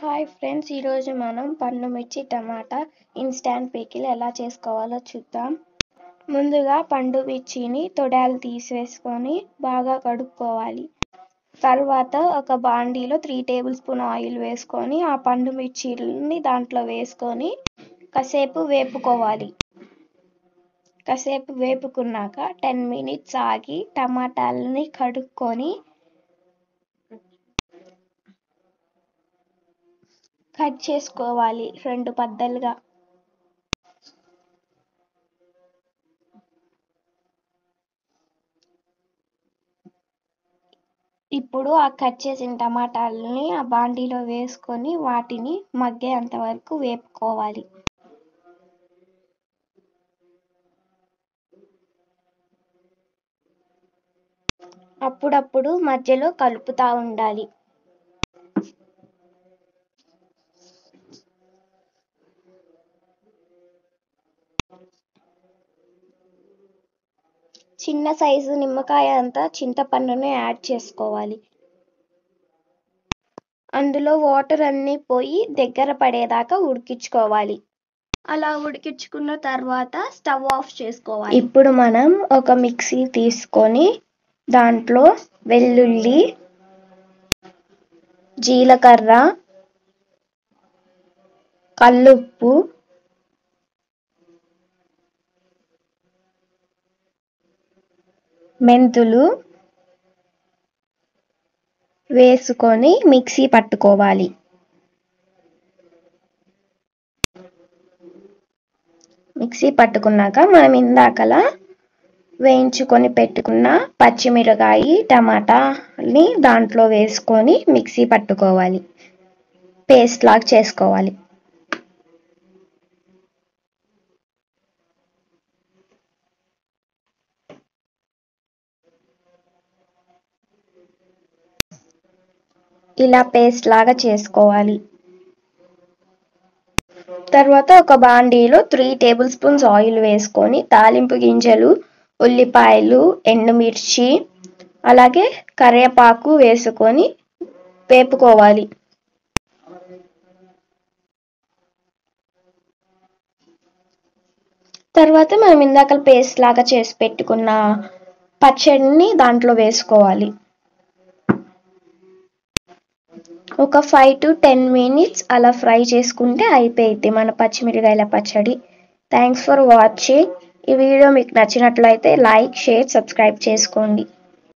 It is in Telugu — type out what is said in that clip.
హాయ్ ఫ్రెండ్స్ ఈరోజు మనం పండు మిర్చి టమాటా ఇన్స్టాంట్ పికిల్ ఎలా చేసుకోవాలో చూద్దాం ముందుగా పండు మిర్చిని తొడాలు తీసేసుకొని బాగా కడుక్కోవాలి తర్వాత ఒక బాండీలో త్రీ టేబుల్ స్పూన్ ఆయిల్ వేసుకొని ఆ పండు మిర్చిని దాంట్లో వేసుకొని కాసేపు వేపుకోవాలి కాసేపు వేపుకున్నాక టెన్ మినిట్స్ ఆగి టమాటాలని కడుక్కొని కట్ చేసుకోవాలి రెండు పద్దలుగా ఇప్పుడు ఆ కట్ చేసిన టమాటాలని ఆ బాండీలో వేసుకొని వాటిని మగ్గేంత వరకు వేపుకోవాలి అప్పుడప్పుడు మధ్యలో కలుపుతూ ఉండాలి చిన్న సైజు నిమ్మకాయ అంత చింతపండుని యాడ్ చేసుకోవాలి అందులో వాటర్ అన్నీ పోయి దగ్గర పడేదాకా ఉడికించుకోవాలి అలా ఉడికించుకున్న తర్వాత స్టవ్ ఆఫ్ చేసుకోవాలి ఇప్పుడు మనం ఒక మిక్సీ తీసుకొని దాంట్లో వెల్లుల్లి జీలకర్ర కల్లుప్పు మెంతులు వేసుకొని మిక్సీ పట్టుకోవాలి మిక్సీ పట్టుకున్నాక మనం ఇందాకలా వేయించుకొని పెట్టుకున్న పచ్చిమిరకాయ టమాటాని దాంట్లో వేసుకొని మిక్సీ పట్టుకోవాలి పేస్ట్ లాగా చేసుకోవాలి ఇలా పేస్ట్ లాగా చేసుకోవాలి తర్వాత ఒక బాండీలో త్రీ టేబుల్ స్పూన్స్ ఆయిల్ వేసుకొని తాలింపు గింజలు ఉల్లిపాయలు ఎండుమిర్చి అలాగే కరివేపాకు వేసుకొని వేపుకోవాలి తర్వాత మనం ఇందాక పేస్ట్ లాగా చేసి పెట్టుకున్న పచ్చడిని దాంట్లో వేసుకోవాలి ఒక ఫైవ్ టు టెన్ మినిట్స్ అలా ఫ్రై చేసుకుంటే అయిపోయింది మన పచ్చిమిరకాయల పచ్చడి థ్యాంక్స్ ఫర్ వాచింగ్ ఈ వీడియో మీకు నచ్చినట్లయితే లైక్ షేర్ సబ్స్క్రైబ్ చేసుకోండి